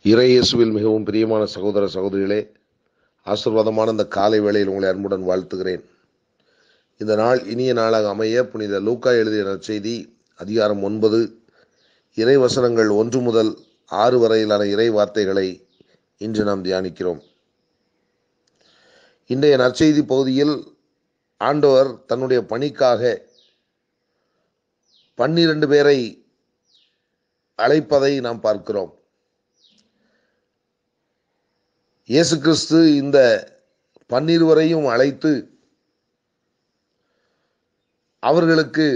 இறை இயேசுவில் மிகவும் பிரியமான சகோதர சகோதரிகளே ஆசீர்வாதமான இந்த காலை வேளையில் உங்களை அன்புடன் வாழ்த்துகிறேன் இந்த நாள் இனிய நாளாக அமைய புனித லூக்கா எழுதிய நற்செய்தி அதிகாரம் ஒன்பது இறை வசனங்கள் ஒன்று முதல் ஆறு வரையிலான இறை வார்த்தைகளை இன்று நாம் தியானிக்கிறோம் இன்றைய நற்செய்தி பகுதியில் ஆண்டவர் தன்னுடைய பணிக்காக பன்னிரண்டு பேரை அழைப்பதை நாம் பார்க்கிறோம் இயேசு கிறிஸ்து இந்த பன்னிருவரையும் அழைத்து அவர்களுக்கு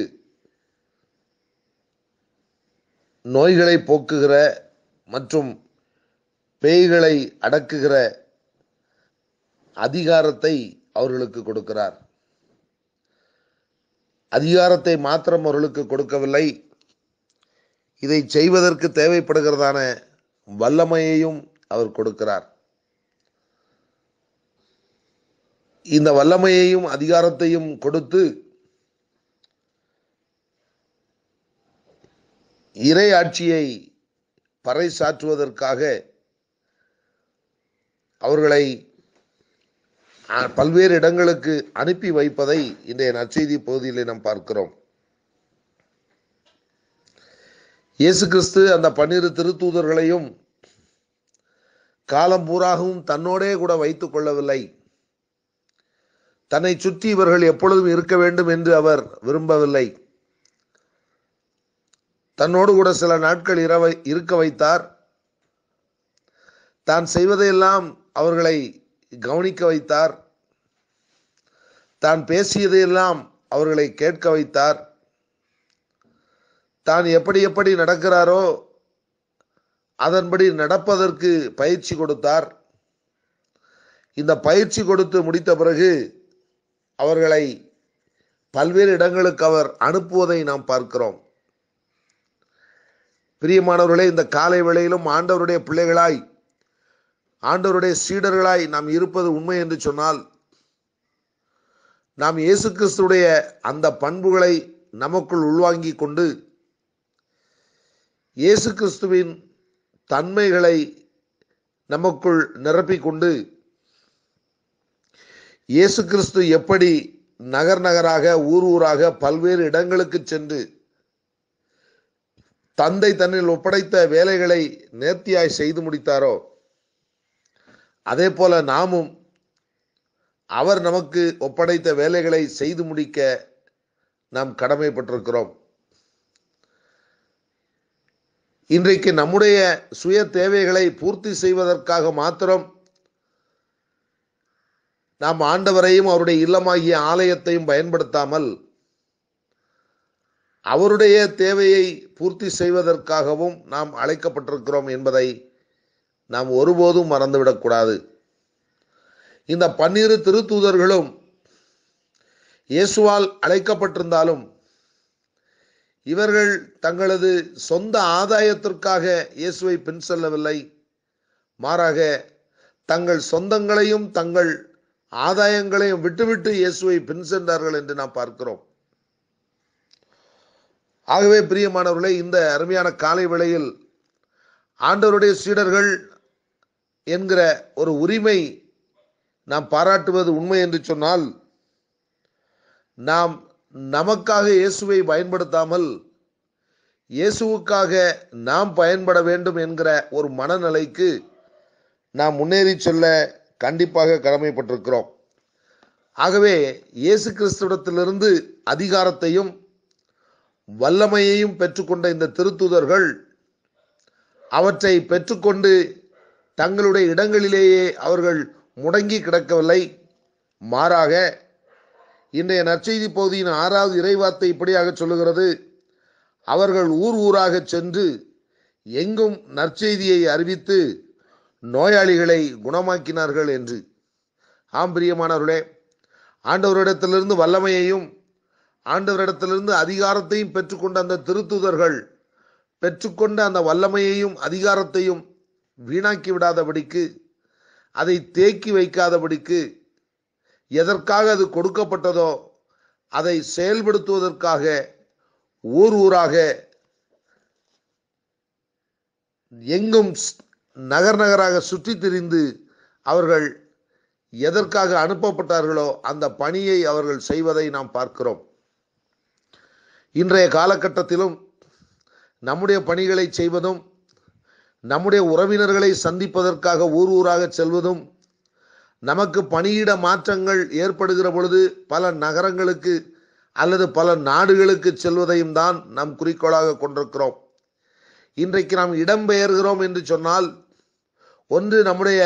நோய்களை போக்குகிற மற்றும் பேய்களை அடக்குகிற அதிகாரத்தை அவர்களுக்கு கொடுக்கிறார் அதிகாரத்தை மாத்திரம் அவர்களுக்கு கொடுக்கவில்லை இதை செய்வதற்கு தேவைப்படுகிறதான வல்லமையையும் அவர் கொடுக்கிறார் இந்த வல்லமையையும் அதிகாரத்தையும் கொடுத்து இறை ஆட்சியை பறைசாற்றுவதற்காக அவர்களை பல்வேறு இடங்களுக்கு அனுப்பி வைப்பதை இன்றைய நற்செய்தி பகுதியிலே நாம் பார்க்கிறோம் இயேசு கிறிஸ்து அந்த பன்னிரு திருத்தூதர்களையும் காலம் பூராகவும் தன்னோடே கூட வைத்துக் கொள்ளவில்லை தன்னை சுற்றி இவர்கள் எப்பொழுதும் இருக்க வேண்டும் என்று அவர் விரும்பவில்லை தன்னோடு கூட சில நாட்கள் இரவை இருக்க வைத்தார் தான் செய்வதையெல்லாம் அவர்களை கவனிக்க வைத்தார் தான் பேசியதையெல்லாம் அவர்களை கேட்க வைத்தார் தான் எப்படி எப்படி நடக்கிறாரோ அதன்படி நடப்பதற்கு பயிற்சி கொடுத்தார் இந்த பயிற்சி கொடுத்து முடித்த பிறகு அவர்களை பல்வேறு இடங்களுக்கு அவர் அனுப்புவதை நாம் பார்க்கிறோம் பிரியமானவர்களே இந்த காலை வேளையிலும் ஆண்டவருடைய பிள்ளைகளாய் ஆண்டவருடைய சீடர்களாய் நாம் இருப்பது உண்மை என்று சொன்னால் நாம் இயேசு கிறிஸ்துடைய அந்த பண்புகளை நமக்குள் உள்வாங்கி கொண்டு இயேசு கிறிஸ்துவின் தன்மைகளை நமக்குள் நிரப்பிக்கொண்டு இயேசு கிறிஸ்து எப்படி நகர் நகராக ஊர் ஊராக பல்வேறு இடங்களுக்கு சென்று தந்தை தன்னில் ஒப்படைத்த வேலைகளை நேர்த்தியாய் செய்து முடித்தாரோ அதே போல நாமும் அவர் நமக்கு ஒப்படைத்த வேலைகளை செய்து முடிக்க நாம் கடமைப்பட்டிருக்கிறோம் இன்றைக்கு நம்முடைய சுய தேவைகளை பூர்த்தி செய்வதற்காக மாத்திரம் நாம் ஆண்டவரையும் அவருடைய இல்லமாகிய ஆலயத்தையும் பயன்படுத்தாமல் அவருடைய தேவையை பூர்த்தி செய்வதற்காகவும் நாம் அழைக்கப்பட்டிருக்கிறோம் என்பதை நாம் ஒருபோதும் மறந்துவிடக்கூடாது இந்த பன்னிரு திருத்தூதர்களும் இயேசுவால் அழைக்கப்பட்டிருந்தாலும் இவர்கள் தங்களது சொந்த ஆதாயத்திற்காக இயேசுவை பின் செல்லவில்லை மாறாக தங்கள் சொந்தங்களையும் தங்கள் ஆதாயங்களையும் விட்டுவிட்டு இயேசுவை பின் சென்றார்கள் என்று நாம் பார்க்கிறோம் ஆகவே பிரியமானவர்களே இந்த அருமையான காலை வேளையில் ஆண்டவருடைய சீடர்கள் என்கிற ஒரு உரிமை நாம் பாராட்டுவது உண்மை என்று சொன்னால் நாம் நமக்காக இயேசுவை பயன்படுத்தாமல் இயேசுவுக்காக நாம் பயன்பட வேண்டும் என்கிற ஒரு மனநிலைக்கு நாம் முன்னேறி செல்ல கண்டிப்பாக கடமைப்பட்டிருக்கிறோம் ஆகவே இயேசு கிறிஸ்துவிடத்திலிருந்து அதிகாரத்தையும் வல்லமையையும் பெற்றுக்கொண்ட இந்த திருத்துதர்கள் அவற்றை பெற்றுக்கொண்டு தங்களுடைய இடங்களிலேயே அவர்கள் முடங்கி கிடக்கவில்லை மாறாக இன்றைய நற்செய்தி பகுதியின் ஆறாவது இறைவார்த்தை இப்படியாக சொல்லுகிறது அவர்கள் ஊர் ஊராக சென்று எங்கும் நற்செய்தியை அறிவித்து நோயாளிகளை குணமாக்கினார்கள் என்று ஆம் பிரியமானவர்களே ஆண்டவரிடத்திலிருந்து வல்லமையையும் ஆண்டவரிடத்திலிருந்து அதிகாரத்தையும் பெற்றுக்கொண்ட அந்த திருத்துதர்கள் பெற்றுக்கொண்ட அந்த வல்லமையையும் அதிகாரத்தையும் வீணாக்கி விடாதபடிக்கு அதை தேக்கி வைக்காதபடிக்கு எதற்காக அது கொடுக்கப்பட்டதோ அதை செயல்படுத்துவதற்காக ஊர் ஊராக எங்கும் ஸ்- நகர் நகராக சுற்றி திரிந்து அவர்கள் எதற்காக அனுப்பப்பட்டார்களோ அந்த பணியை அவர்கள் செய்வதை நாம் பார்க்கிறோம் இன்றைய காலகட்டத்திலும் நம்முடைய பணிகளை செய்வதும் நம்முடைய உறவினர்களை சந்திப்பதற்காக ஊர் ஊராக செல்வதும் நமக்கு பணியிட மாற்றங்கள் ஏற்படுகிற பொழுது பல நகரங்களுக்கு அல்லது பல நாடுகளுக்கு செல்வதையும் தான் நாம் குறிக்கோளாக கொண்டிருக்கிறோம் இன்றைக்கு நாம் இடம்பெயர்கிறோம் என்று சொன்னால் ஒன்று நம்முடைய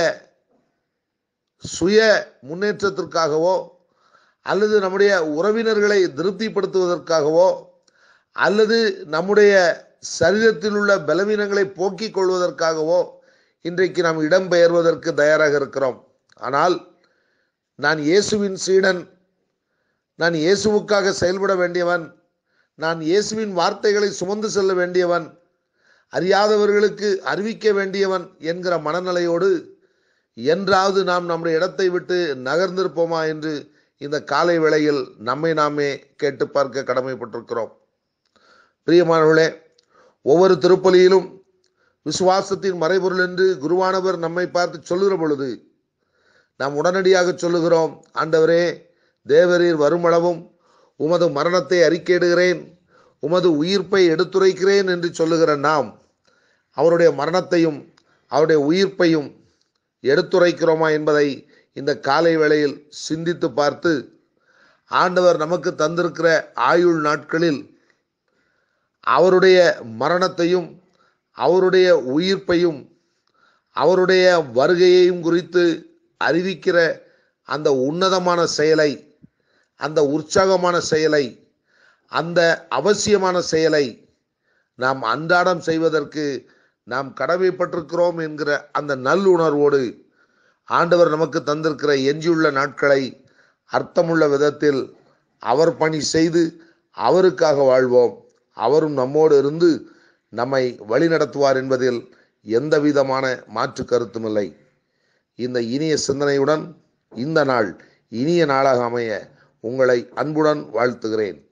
சுய முன்னேற்றத்திற்காகவோ அல்லது நம்முடைய உறவினர்களை திருப்திப்படுத்துவதற்காகவோ அல்லது நம்முடைய சரீரத்தில் உள்ள பலவீனங்களை போக்கிக் கொள்வதற்காகவோ இன்றைக்கு நாம் இடம்பெயர்வதற்கு தயாராக இருக்கிறோம் ஆனால் நான் இயேசுவின் சீடன் நான் இயேசுவுக்காக செயல்பட வேண்டியவன் நான் இயேசுவின் வார்த்தைகளை சுமந்து செல்ல வேண்டியவன் அறியாதவர்களுக்கு அறிவிக்க வேண்டியவன் என்கிற மனநிலையோடு என்றாவது நாம் நம்முடைய இடத்தை விட்டு நகர்ந்திருப்போமா என்று இந்த காலை வேளையில் நம்மை நாமே கேட்டு பார்க்க கடமைப்பட்டிருக்கிறோம் பிரியமானவர்களே ஒவ்வொரு திருப்பலியிலும் விசுவாசத்தின் மறைபொருள் என்று குருவானவர் நம்மை பார்த்து சொல்லுகிற பொழுது நாம் உடனடியாக சொல்லுகிறோம் ஆண்டவரே தேவரீர் வருமளவும் உமது மரணத்தை அறிக்கையிடுகிறேன் உமது உயிர்ப்பை எடுத்துரைக்கிறேன் என்று சொல்லுகிற நாம் அவருடைய மரணத்தையும் அவருடைய உயிர்ப்பையும் எடுத்துரைக்கிறோமா என்பதை இந்த காலை வேளையில் சிந்தித்து பார்த்து ஆண்டவர் நமக்கு தந்திருக்கிற ஆயுள் நாட்களில் அவருடைய மரணத்தையும் அவருடைய உயிர்ப்பையும் அவருடைய வருகையையும் குறித்து அறிவிக்கிற அந்த உன்னதமான செயலை அந்த உற்சாகமான செயலை அந்த அவசியமான செயலை நாம் அன்றாடம் செய்வதற்கு நாம் கடமைப்பட்டிருக்கிறோம் என்கிற அந்த நல்லுணர்வோடு ஆண்டவர் நமக்கு தந்திருக்கிற எஞ்சியுள்ள நாட்களை அர்த்தமுள்ள விதத்தில் அவர் பணி செய்து அவருக்காக வாழ்வோம் அவரும் நம்மோடு இருந்து நம்மை வழிநடத்துவார் என்பதில் எந்த விதமான மாற்று கருத்துமில்லை இந்த இனிய சிந்தனையுடன் இந்த நாள் இனிய நாளாக அமைய உங்களை அன்புடன் வாழ்த்துகிறேன்